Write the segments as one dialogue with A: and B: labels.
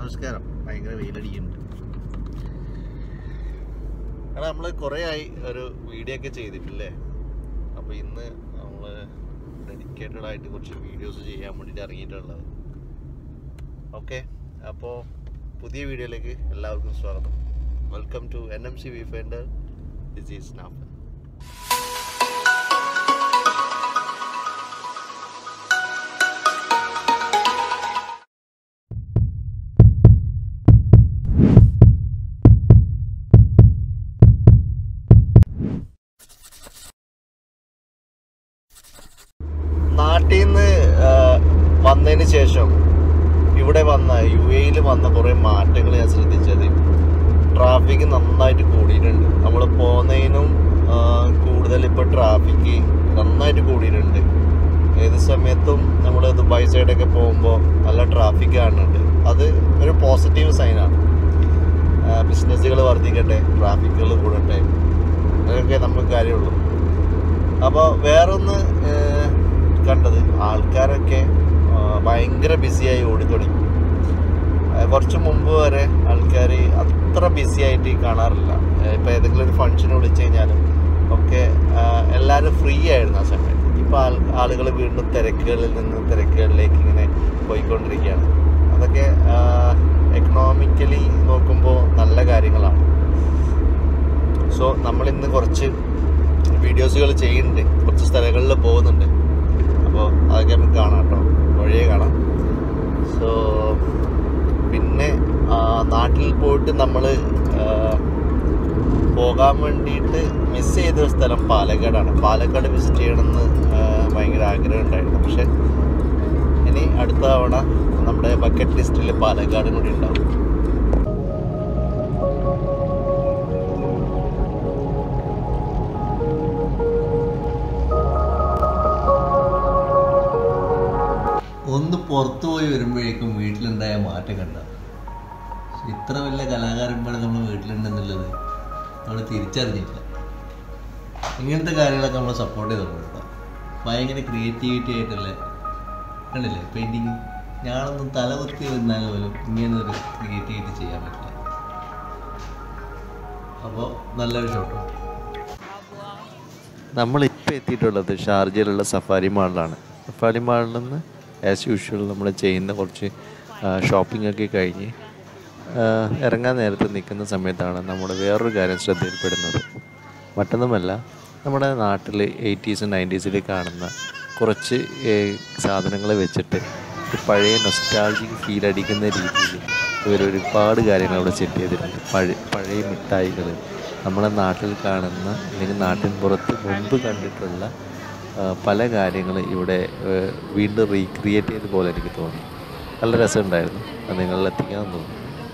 A: നമസ്കാരം ഭയങ്കര വെയിലടിക്കുന്നുണ്ട് എടാ നമ്മൾ കുറേ ആയി ഒരു വീഡിയോ ഒക്കെ ചെയ്തിട്ടില്ലേ അപ്പോൾ ഇന്ന് നമ്മൾ ഡെഡിക്കേറ്റഡ് ആയിട്ട് കുറച്ച് വീഡിയോസ് ചെയ്യാൻ വേണ്ടിയിട്ട് ഇറങ്ങിയിട്ടുള്ളത് ഓക്കെ അപ്പോൾ പുതിയ വീഡിയോയിലേക്ക് എല്ലാവർക്കും സ്വാഗതം welcome to N M C V finder this is നാഫൻ നാട്ടിൽ നിന്ന് വന്നതിന് ശേഷം ഇവിടെ വന്ന യു എയിൽ വന്ന കുറേ മാറ്റങ്ങൾ ഞാൻ ശ്രദ്ധിച്ചത് ട്രാഫിക് നന്നായിട്ട് കൂടിയിട്ടുണ്ട് നമ്മൾ പോകുന്നതിനും കൂടുതൽ ഇപ്പോൾ ട്രാഫിക് നന്നായിട്ട് കൂടിയിട്ടുണ്ട് ഏത് സമയത്തും നമ്മൾ ദുബായ് സൈഡൊക്കെ പോകുമ്പോൾ നല്ല ട്രാഫിക് കാണുന്നുണ്ട് അത് ഒരു പോസിറ്റീവ് സൈനാണ് ബിസിനസ്സുകൾ വർദ്ധിക്കട്ടെ ട്രാഫിക്കുകൾ കൂടട്ടെ അതൊക്കെ നമുക്ക് കാര്യമുള്ളൂ അപ്പോൾ വേറൊന്ന് ഏഹ്, കണ്ടത് ആൾക്കാരൊക്കെ ആ, ഭയങ്കര ബിസിയായി ഓടിത്തുടങ്ങി ആ, കുറച്ച് മുമ്പ് വരെ ആൾക്കാർ അത്ര ബിസി ആയിട്ട് കാണാറില്ല ഇപ്പോൾ ഏതെങ്കിലും ഒരു ഫംഗ്ഷന് വിളിച്ചു കഴിഞ്ഞാലും ഒക്കെ ആ, എല്ലാവരും ഫ്രീ ആയിരുന്നു ആ സമയത്ത് ഇപ്പോൾ ആൾ ആളുകൾ വീണ്ടും തിരക്കുകളിൽ നിന്ന് തിരക്കുകളിലേക്ക് ഇങ്ങനെ പോയിക്കൊണ്ടിരിക്കുകയാണ് അതൊക്കെ എക്കണോമിക്കലി നോക്കുമ്പോൾ നല്ല കാര്യങ്ങളാണ് സോ നമ്മളിന്ന് കുറച്ച് വീഡിയോസുകൾ ചെയ്യുന്നുണ്ട് കുറച്ച് സ്ഥലങ്ങളിൽ പോകുന്നുണ്ട് അപ്പോൾ അതൊക്കെ നമുക്ക് കാണാം കേട്ടോ വഴിയെ കാണാം സോ പിന്നെ ആ, നാട്ടിൽ പോയിട്ട് നമ്മൾ പോകാൻ വേണ്ടിയിട്ട് മിസ് ചെയ്ത ഒരു സ്ഥലം പാലക്കാടാണ് പാലക്കാട് വിസിറ്റ് ചെയ്യണമെന്ന് ആ, ഭയങ്കര ആഗ്രഹം ഉണ്ടായിരുന്നു പക്ഷെ ഇനി അടുത്ത തവണ നമ്മുടെ ബക്കറ്റ് ലിസ്റ്റിൽ പാലക്കാടും കൂടി ഉണ്ടാവും
B: ഒന്ന് പുറത്തു പോയി വരുമ്പോഴേക്കും വീട്ടിലുണ്ടായ മാറ്റം കണ്ട ഇത്ര വലിയ കലാകാരന്മാരെ നമ്മൾ വീട്ടിലുണ്ടെന്നുള്ളത് നമ്മൾ തിരിച്ചറിഞ്ഞില്ല ഇങ്ങനത്തെ കാര്യങ്ങളൊക്കെ നമ്മൾ സപ്പോർട്ട് ചെയ്തിട്ടുണ്ട് ഭയങ്കര ക്രിയേറ്റിവിറ്റി ആയിട്ടുള്ള കണ്ടില്ലേ പെയിൻറ്റിങ് ഞാനൊന്നും തലകുത്തി വന്നാൽ പോലും ഇങ്ങനെ ഒരു ക്രിയേറ്റിവിറ്റി ചെയ്യാൻ പറ്റില്ല അപ്പോൾ നല്ലൊരു ഷോട്ടോ
A: നമ്മളിപ്പോൾ എത്തിയിട്ടുള്ളത് ഷാർജയിലുള്ള സഫാരി മാളിലാണ് സഫാരി മാളിൽ നിന്ന് ആസ് യൂഷ്വൽ നമ്മൾ ചെയ്യുന്ന കുറച്ച് ഷോപ്പിംഗ് ഒക്കെ കഴിഞ്ഞ് ആ, ഇറങ്ങാൻ നേരത്ത് നിൽക്കുന്ന സമയത്താണ് നമ്മൾ വേറൊരു കാര്യം ശ്രദ്ധയിൽപ്പെടുന്നത് മറ്റൊന്നുമല്ല നമ്മുടെ നാട്ടിൽ എയ്റ്റീസ് നയൻറ്റീസിൽ കാണുന്ന കുറച്ച് സാധനങ്ങൾ വെച്ചിട്ട് ഒരു പഴയ നൊസ്റ്റാൾജിക് ഫീൽ അടിക്കുന്ന രീതിയിൽ ഇവർ ഒരുപാട് കാര്യങ്ങൾ അവിടെ സെറ്റ് ചെയ്തിട്ടുണ്ട് പഴയ പഴയ മിഠായികൾ നമ്മുടെ നാട്ടിൽ കാണുന്ന അല്ലെങ്കിൽ നാട്ടിൻ പുറത്ത് മുമ്പ് കണ്ടിട്ടുള്ള ആ, പല കാര്യങ്ങൾ ഇവിടെ ആ, വീണ്ടും റീക്രിയേറ്റ് ചെയ്ത പോലെ എനിക്ക് തോന്നി നല്ല രസമുണ്ടായിരുന്നു അത് നിങ്ങളിൽ എത്തിക്കാൻ തോന്നുന്നു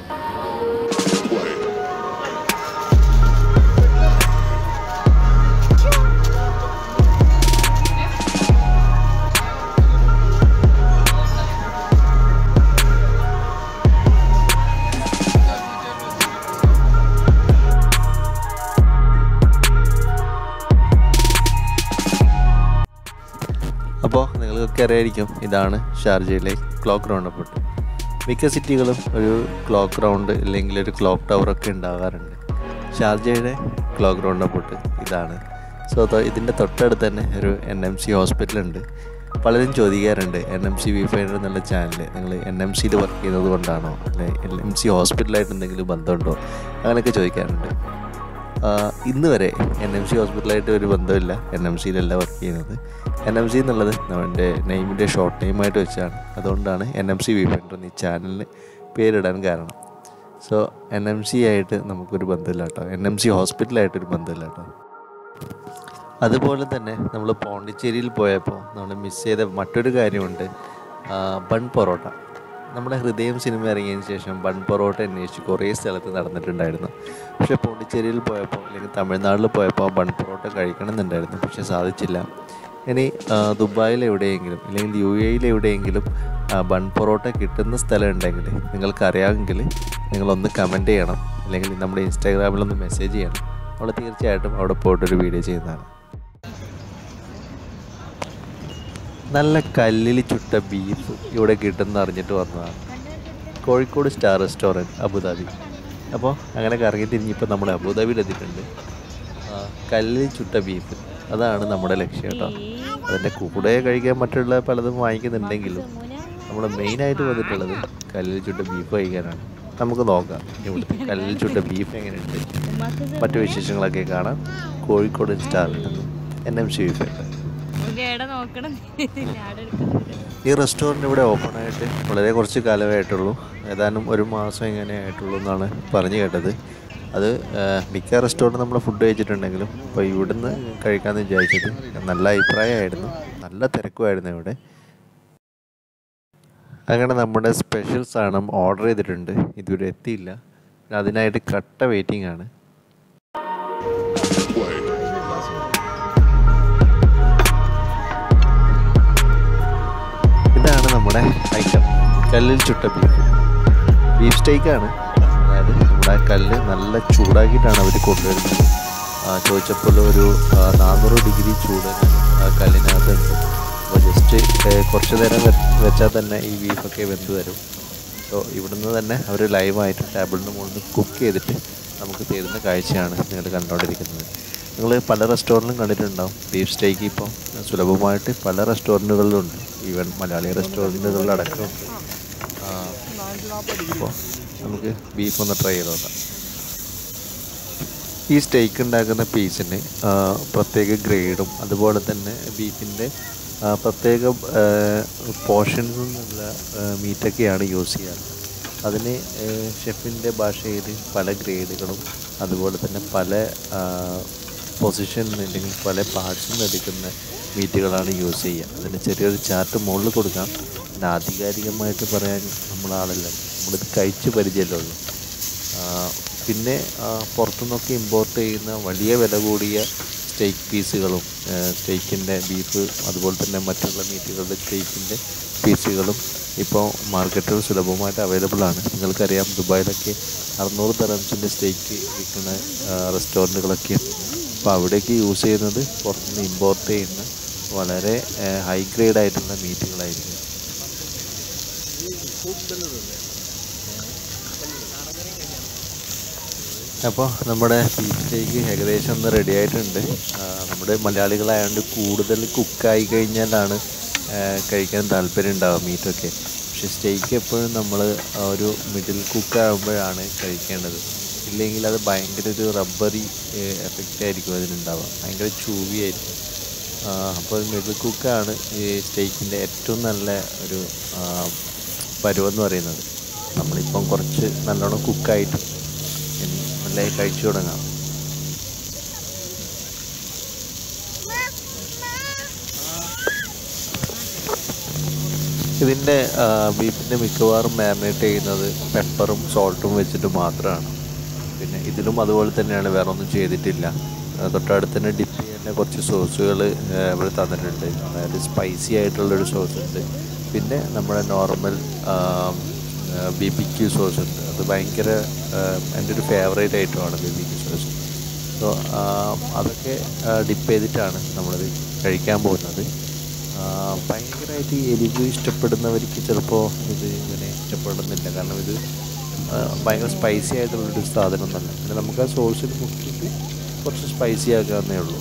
A: അപ്പോൾ നിങ്ങൾക്കൊക്കെ അറിയായിരിക്കും ഇതാണ് ഷാർജയിലെ ക്ലോക്ക് റൗണ്ടപ്പെട്ട് മിക്ക സിറ്റികളും ഒരു ക്ലോക്ക് റൗണ്ട് അല്ലെങ്കിൽ ഒരു ക്ലോക്ക് ടവറൊക്കെ ഉണ്ടാകാറുണ്ട് ഷാർജയുടെ ക്ലോക്ക് റൗണ്ടപ്പെട്ട് ഇതാണ് സോ ഇതിൻ്റെ തൊട്ടടുത്ത് തന്നെ ഒരു എൻ എം സി ഹോസ്പിറ്റലുണ്ട് പലരും ചോദിക്കാറുണ്ട് N M C V finder എന്നുള്ള ചാനൽ നിങ്ങൾ എൻ എം സിയിൽ വർക്ക് ചെയ്യുന്നത് കൊണ്ടാണോ അല്ലെ എൻ എം സി ഹോസ്പിറ്റലായിട്ട് എന്തെങ്കിലും ബന്ധമുണ്ടോ അങ്ങനെയൊക്കെ ചോദിക്കാറുണ്ട് ആഹ് ഇന്ന് വരെ എൻ എം സി ഹോസ്പിറ്റലായിട്ട് ഒരു ബന്ധമില്ല എൻ എം സിയിലല്ല വർക്ക് ചെയ്യുന്നത് എൻ എം സി എന്നുള്ളത് നമ്മുടെ നെയിമിൻ്റെ ഷോർട്ട് നെയിമായിട്ട് വെച്ചാണ് അതുകൊണ്ടാണ് N M C V finder എന്ന ഈ ചാനലിന് പേരിടാൻ കാരണം സോ എൻ എം സി ആയിട്ട് നമുക്കൊരു ബന്ധമില്ല കേട്ടോ എൻ എം സി ഹോസ്പിറ്റലായിട്ടൊരു ബന്ധമില്ല കേട്ടോ അതുപോലെ തന്നെ നമ്മൾ പോണ്ടിച്ചേരിയിൽ പോയപ്പോൾ നമ്മൾ മിസ് ചെയ്ത മറ്റൊരു കാര്യമുണ്ട് ആ, ബൺ പൊറോട്ട നമ്മുടെ ഹൃദയം സിനിമ ഇറങ്ങിയതിന് ശേഷം ബൺ പൊറോട്ട അന്വേഷിച്ച് കുറേ സ്ഥലത്ത് നടന്നിട്ടുണ്ടായിരുന്നു പക്ഷേ പോണ്ടിച്ചേരിയിൽ പോയപ്പോൾ അല്ലെങ്കിൽ തമിഴ്നാട്ടിൽ പോയപ്പോൾ ബൺ പൊറോട്ട കഴിക്കണം എന്നുണ്ടായിരുന്നു പക്ഷേ സാധിച്ചില്ല ഇനി ആ, ദുബായിൽ എവിടെയെങ്കിലും അല്ലെങ്കിൽ യു എയിൽ എവിടെയെങ്കിലും ആ, ബൺ പൊറോട്ട കിട്ടുന്ന സ്ഥലം ഉണ്ടെങ്കിൽ നിങ്ങൾക്കറിയാമെങ്കിൽ നിങ്ങളൊന്ന് കമൻറ്റ് ചെയ്യണം അല്ലെങ്കിൽ നമ്മുടെ ഇൻസ്റ്റാഗ്രാമിലൊന്ന് മെസ്സേജ് ചെയ്യണം നമ്മൾ തീർച്ചയായിട്ടും അവിടെ പോയിട്ടൊരു വീഡിയോ ചെയ്യുന്നതാണ് നല്ല കല്ലിൽ ചുട്ട ബീഫ് ഇവിടെ കിട്ടുമെന്ന് അറിഞ്ഞിട്ട് വന്നതാണ് കോഴിക്കോട് സ്റ്റാർ റെസ്റ്റോറൻറ്റ് അബുദാബി അപ്പോൾ അങ്ങനെ കറങ്ങി തിരിഞ്ഞിപ്പോൾ നമ്മൾ അബുദാബിയിൽ എത്തിയിട്ടുണ്ട് ആ, കല്ലിൽ ചുട്ട ബീഫ് അതാണ് നമ്മുടെ ലക്ഷ്യം കേട്ടോ അതിൻ്റെ കൂടെ കഴിക്കാൻ മറ്റുള്ള പലതും വാങ്ങിക്കുന്നുണ്ടെങ്കിലും നമ്മൾ മെയിനായിട്ട് വന്നിട്ടുള്ളത് കല്ലിൽ ചുട്ട ബീഫ് കഴിക്കാനാണ് നമുക്ക് നോക്കാം ഇവിടുത്തെ കല്ലിൽ ചുട്ട ബീഫ് എങ്ങനെയുണ്ട് മറ്റു വിശേഷങ്ങളൊക്കെ കാണാം കോഴിക്കോട് സ്റ്റാറിൽ നിന്നും എൻ എം ഷീഫ്
C: എവിടെ നോക്കണം ആടെ എടുക്കുന്നുണ്ട്
A: ഈ റെസ്റ്റോറൻറ്റ് ഇവിടെ ഓപ്പൺ ആയിട്ട് വളരെ കുറച്ച് കാലമേ ആയിട്ടുള്ളൂ ഏതാനും ഒരു മാസം എങ്ങനെ ആയിട്ടുള്ളൂ എന്നാണ് പറഞ്ഞു കേട്ടത് അത് ആ, മിക്ക റെസ്റ്റോറൻറ്റ് നമ്മൾ ഫുഡ് കഴിച്ചിട്ടുണ്ടെങ്കിലും ഇപ്പോൾ ഇവിടുന്ന് കഴിക്കാമെന്ന് വിചാരിച്ചത് നല്ല അഭിപ്രായമായിരുന്നു നല്ല തിരക്കുമായിരുന്നു ഇവിടെ അങ്ങനെ നമ്മുടെ സ്പെഷ്യൽ സാധനം ഓർഡർ ചെയ്തിട്ടുണ്ട് ഇതുവരെ എത്തിയില്ല അതിനായിട്ട് കട്ട വെയിറ്റിംഗ് ആണ് ഇതാണ് നമ്മുടെ ഐറ്റം കല്ലിൽ ചുട്ട ബീഫ് ബീഫ് സ്റ്റേക്കാണ് അതായത് നമ്മുടെ കല്ല് നല്ല ചൂടാക്കിയിട്ടാണ് അവർ കൊണ്ടുവരുന്നത് ആ, ചോദിച്ചപ്പോൾ ഒരു ആ, നാനൂറ് ഡിഗ്രി ചൂട് ആ കല്ലിനകത്തുണ്ട് അപ്പോൾ ജസ്റ്റ് കുറച്ച് നേരം വെ- വെച്ചാൽ തന്നെ ഈ ബീഫൊക്കെ വെന്ത് തരും അപ്പോൾ ഇവിടുന്ന് തന്നെ അവർ ലൈവായിട്ട് ടേബിളിന് മുകളിൽ കുക്ക് ചെയ്തിട്ട് നമുക്ക് തരുന്ന കാഴ്ചയാണ് നിങ്ങൾ കണ്ടുകൊണ്ടിരിക്കുന്നത് നിങ്ങൾ പല റെസ്റ്റോറൻറ്റിലും കണ്ടിട്ടുണ്ടാവും ബീഫ് സ്റ്റേക്ക് ഇപ്പോൾ സുലഭമായിട്ട് പല റെസ്റ്റോറൻറ്റുകളിലുണ്ട് ഈവൻ മലയാളി റെസ്റ്റോറൻറ്റുകളിലടക്കമുണ്ട് അപ്പോൾ നമുക്ക് ബീഫ് ഒന്ന് ട്രൈ ചെയ്ത് നോക്കാം ഈ സ്റ്റേക്ക് ഉണ്ടാക്കുന്ന പീസിന് ആ, പ്രത്യേക ഗ്രേഡും അതുപോലെ തന്നെ ബീഫിൻ്റെ ആ, പ്രത്യേക പോർഷൻസ് നിന്നുള്ള മീറ്റൊക്കെയാണ് യൂസ് ചെയ്യാറ് അതിന് ഷെഫിൻ്റെ ഭാഷയിൽ പല ഗ്രേഡുകളും അതുപോലെ തന്നെ പല പൊസിഷനിൽ നിന്ന് അല്ലെങ്കിൽ പല പാർട്സിൽ നിന്ന് എടുക്കുന്ന മീറ്റുകളാണ് യൂസ് ചെയ്യുക അതിന് ചെറിയൊരു ചാർട്ട് മുകളിൽ കൊടുക്കാം പിന്നെ ആധികാരികമായിട്ട് പറയാൻ നമ്മളാളല്ല നമ്മളിത് കഴിച്ച് പരിചയമല്ലോ ആ, പിന്നെ ആ, പുറത്തുനിന്നൊക്കെ ഇമ്പോർട്ട് ചെയ്യുന്ന വലിയ വില കൂടിയ സ്റ്റേക്ക് പീസുകളും സ്റ്റേക്കിൻ്റെ ബീഫ് അതുപോലെ തന്നെ മറ്റുള്ള മീറ്റുകളുടെ സ്റ്റേക്കിൻ്റെ പീസുകളും ഇപ്പോൾ മാർക്കറ്റിൽ സുലഭമായിട്ട് അവൈലബിൾ ആണ് നിങ്ങൾക്കറിയാം ദുബായിലൊക്കെ അറുന്നൂറ് തരംസിൻ്റെ സ്റ്റേക്ക് വിൽക്കുന്ന റെസ്റ്റോറൻറ്റുകളൊക്കെ അപ്പോൾ അവിടേക്ക് യൂസ് ചെയ്യുന്നത് പുറത്തുനിന്ന് ഇമ്പോർട്ട് ചെയ്യുന്ന വളരെ ഹൈ ഗ്രേഡ് ആയിട്ടുള്ള മീറ്റുകളായിരിക്കും അപ്പോൾ നമ്മുടെ ബീഫിലേക്ക് ഏകദേശം ഒന്ന് റെഡി ആയിട്ടുണ്ട് ആ, നമ്മുടെ മലയാളികളായതുകൊണ്ട് കൂടുതൽ കുക്കായി കഴിഞ്ഞാലാണ് ആ, കഴിക്കാൻ താല്പര്യം ഉണ്ടാവുക മീറ്റൊക്കെ പക്ഷെ സ്റ്റേക്ക് എപ്പോഴും നമ്മൾ ഒരു മിഡിൽ കുക്കാകുമ്പോഴാണ് കഴിക്കേണ്ടത് ഇല്ലെങ്കിൽ അത് ഭയങ്കര ഒരു റബ്ബറി എഫക്റ്റ് ആയിരിക്കും അതിനുണ്ടാവുക ഭയങ്കര ചൂവിയായിരിക്കും അപ്പോൾ മിഡിൽ കുക്കാണ് ഈ സ്റ്റേക്കിൻ്റെ ഏറ്റവും നല്ല ഒരു ആ, പരുവെന്ന് പറയുന്നത് നമ്മളിപ്പം കുറച്ച് നല്ലോണം കുക്കായിട്ട് ഇനി മെല്ലെ കഴിച്ചു തുടങ്ങാം ഇതിൻ്റെ ബീഫിൻ്റെ മിക്കവാറും മാരിനേറ്റ് ചെയ്യുന്നത് പെപ്പറും സോൾട്ടും വെച്ചിട്ട് മാത്രമാണ് പിന്നെ ഇതിലും അതുപോലെ തന്നെയാണ് വേറെ ഒന്നും ചെയ്തിട്ടില്ല ആ, തൊട്ടടുത്ത് തന്നെ ഡിപ്പ് ചെയ്യുന്ന കുറച്ച് സോസുകൾ അവർ തന്നിട്ടുണ്ട് അതായത് സ്പൈസി ആയിട്ടുള്ളൊരു സോസ് ഉണ്ട് പിന്നെ നമ്മുടെ normal B B Q sauce ഉണ്ട് അത് ഭയങ്കര ആ, എൻ്റെ ഒരു ഫേവറേറ്റ് ഐറ്റമാണ് B B Q sauce so അതൊക്കെ ഡിപ്പ് ചെയ്തിട്ടാണ് നമ്മളിത് കഴിക്കാൻ പോകുന്നത് ആ, ഭയങ്കരമായിട്ട് ഈ എരിവ് ഇഷ്ടപ്പെടുന്നവർക്ക് ചിലപ്പോൾ ഇത് ഇങ്ങനെ ഇഷ്ടപ്പെടുന്നില്ല കാരണം ഇത് ആ, ഭയങ്കര സ്പൈസി ആയിട്ടുള്ളൊരു സാധനം ഒന്നല്ല പിന്നെ നമുക്ക് ആ സോസിൽ മുക്കിയിട്ട് കുറച്ച് സ്പൈസി ആക്കാവുന്നേ ഉള്ളൂ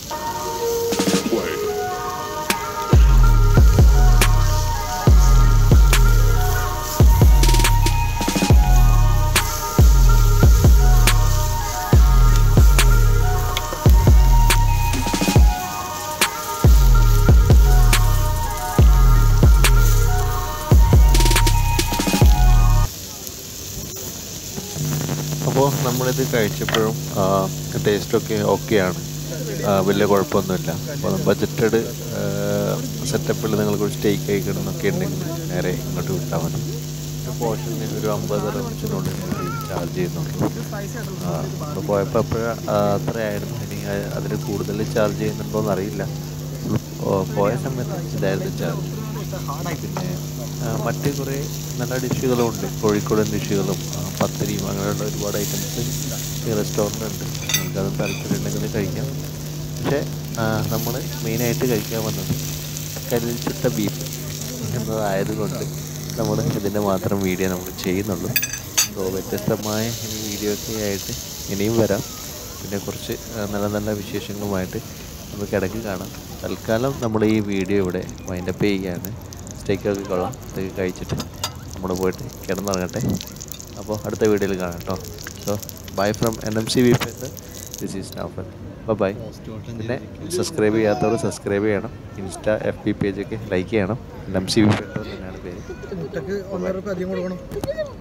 A: അപ്പോൾ നമ്മളിത് കഴിച്ചപ്പോഴും ടേസ്റ്റൊക്കെ ഓക്കെയാണ് വലിയ കുഴപ്പമൊന്നുമില്ല അപ്പോൾ ബജറ്റഡ് സെറ്റപ്പിൽ നിങ്ങൾക്ക് ഒരു സ്റ്റേക്ക് കഴിക്കണം എന്നൊക്കെ ഉണ്ടെങ്കിൽ നേരെ ഇങ്ങോട്ട് വിട്ടാൽ മതി ഒരു പോർഷന് ഒരു അമ്പത് റംസിനുള്ളിൽ ചാർജ് ചെയ്യുന്നുള്ളൂ അപ്പോൾ പോയപ്പോൾ അപ്പോഴ അത്രയായിരുന്നു ഇനി അ- അതിൽ കൂടുതൽ ചാർജ് ചെയ്യുന്നുണ്ടോയെന്ന് അറിയില്ല ഓ, പോയ സമയത്ത് ഇതായിരുന്നു ചാർജ് പിന്നെ ആ, മറ്റ് കുറേ നല്ല ഡിഷുകളും ഉണ്ട് കോഴിക്കോടൻ ഡിഷുകളും ആ, പത്തിരിയും അങ്ങനെയുള്ള ഒരുപാട് ഐറ്റംസ് ഈ റെസ്റ്റോറൻ്റ് ഉണ്ട് നമുക്കത് താല്പര്യം ഉണ്ടെങ്കിൽ കഴിക്കാം പക്ഷേ നമ്മൾ മെയിനായിട്ട് കഴിക്കാൻ വന്നത് കല്ലിൽ ചുട്ട ബീഫ് എന്നതായതുകൊണ്ട് നമ്മൾ ഇതിൻ്റെ മാത്രം വീഡിയോ നമ്മൾ ചെയ്യുന്നുള്ളൂ സോ വ്യത്യസ്തമായ വീഡിയോ ഒക്കെ ആയിട്ട് ഇനിയും വരാം പിന്നെ കുറച്ച് ആ, നല്ല നല്ല വിശേഷങ്ങളുമായിട്ട് നമുക്ക് ഇടയ്ക്ക് കാണാം തൽക്കാലം നമ്മൾ ഈ വീഡിയോ ഇവിടെ വൈൻഡപ്പ് ചെയ്യുകയാണ് സ്റ്റേക്കൊക്കെ കൊള്ളാം ഇതൊക്കെ കഴിച്ചിട്ട് നമ്മൾ പോയിട്ട് കിടന്നുറങ്ങട്ടെ അപ്പോൾ അടുത്ത വീഡിയോയിൽ കാണാം കേട്ടോ so bye from N M C V this is Nafal bye പിന്നെ സബ്സ്ക്രൈബ് ചെയ്യാത്തവർ സബ്സ്ക്രൈബ് ചെയ്യണം ഇൻസ്റ്റ എഫ് ബി പേജൊക്കെ ലൈക്ക് ചെയ്യണം എൻ എം സി വി തന്നെയാണ് പേര്
D: മുട്ടക്ക് ഒന്നര റുപ്യ അധികം കൊടുക്കണം